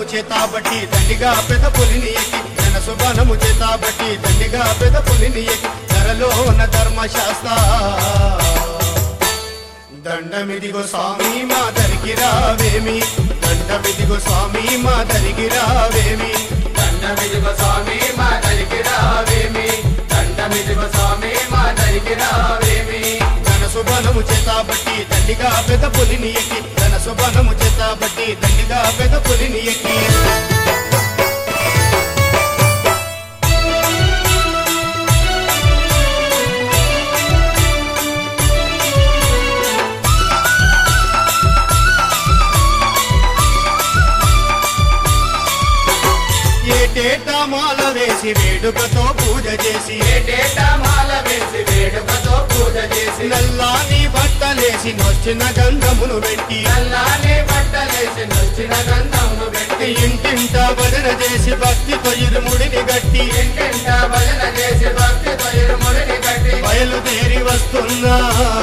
చేతాబట్టి దండిగా పెద పులిని ఎక్కి జన శుభనము చేతాబట్టి దండిగా పెద పులిని ఎక్కి ధరలో ఉన్న ధర్మశాస్త్ర దండమిదిగో స్వామి మా దరికి రావేమి దండమిదిగో స్వామి మా దరికి రావేమి దండమిదిగో స్వామి మా దరికి రావేమి దండమిదిగో స్వామి మా దరికి రావేమి ధన శుభనము చేతాబట్టి దండిగా పెద పులిని ఎక్కి ధన శుభనము చేతాబట్టి దండిగా పెద పులిని ఎక్కి ఏటేటా మాల వేసి వేడుకతో పూజ చేసి ఏటేటా మాల వేసి వేడుకతో పూజ చేసి నల్లాని బట్టలేసి నొచ్చిన గంధమును పెట్టి నల్లాని బట్టలేసి నొచ్చిన గంధమును పెట్టి ఇంటింట భజన చేసి భక్తితో ఇరుముడిని గట్టి ఇంటింట భజన చేసి భక్తితో ఇరుముడిని కట్టి బయలుదేరి వస్తున్నా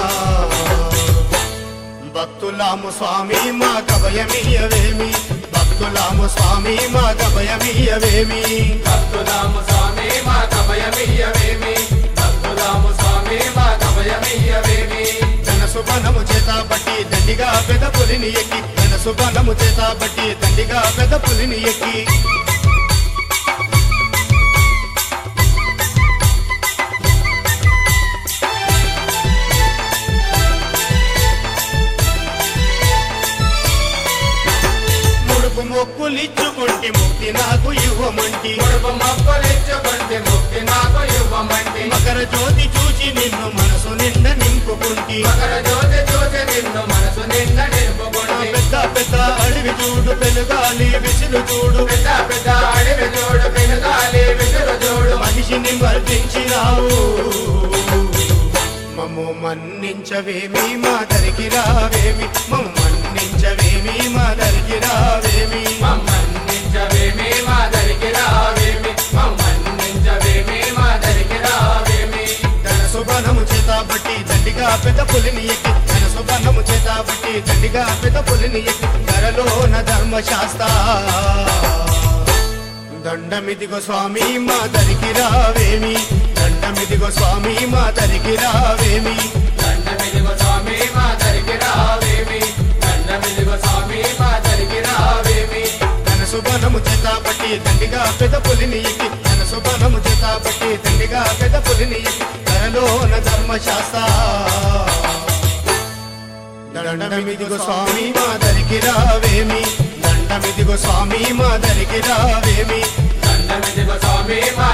భక్తులాము స్వామి మా కభయమీయవేమి భక్తులాము స్వామి మా కభయమీయవేమి భక్తులాము స్వామి మా కభయమియ్యవేమి భక్తులాము స్వామి మా కభయమియ్యవేమి తన శుభనము చేతాబట్టి దండిగా పెద పులిని ఎక్కి తన శుభనము చేతాబట్టి దండిగా పెద పులిని ఎక్కి ముడుపు మొక్కులిచ్చుకుంటే ముక్తి నాకు ఇవ్వమంటి ముడుపు మొక్కలిచ్చుకుంటే ముక్తి నాకు ఇవ్వమంటి మకర జ్యోతి చూచి నిన్ను మనసు నిండా నింపుకుంటి మకర జ్యోతి చూసి నిన్ను మనసు నిండా నిలుపుకుంటి పెద్ద పెద్ద అడవి చూడు పెనుగాలి విసులు చూడు పెద్ద పెద్ద అడవి చూడు పెనుగాలి విసురు చూడు మనిషిని మర్దించినావు మమ్ము మన్నించవేమి మా దరికి రావేమి మమ్ము మన్నించవేమి మా దరికి రావేమి మమ్మన్నించవేమి మా దరికి రావేమి మమ్మన్నించవేమి మా దరికి రావేమి తన శుభనము చేతాబట్టి దండిగా పెద్ద పులిని ఎక్కి తన శుభనము చేతాబట్టి దండిగా పెద్ద పులిని ఎక్కి ధరలోన ధర్మశాస్త్ర దండమిదిగో స్వామి మా దరికి రావేమి దండమిదిగో స్వామి మా దరికి రావేమి దండమిదిగో స్వామి మా దరికి రావేమి దండమిదిగో స్వామి మా దరికి రావేమి తన శుభనము చేతాబట్టి దండిగా పెద్ద పులిని ఎక్కి తన శుభనము చేతాబట్టి దండిగా పెద్ద పులిని ఎక్కి ధరలోన ధర్మశాస్త్ర దండమిదిగో స్వామి మా దరికి రావేమి దండమిదిగో స్వామి మా దరికి రావేమి దండమిదిగో స్వామి మా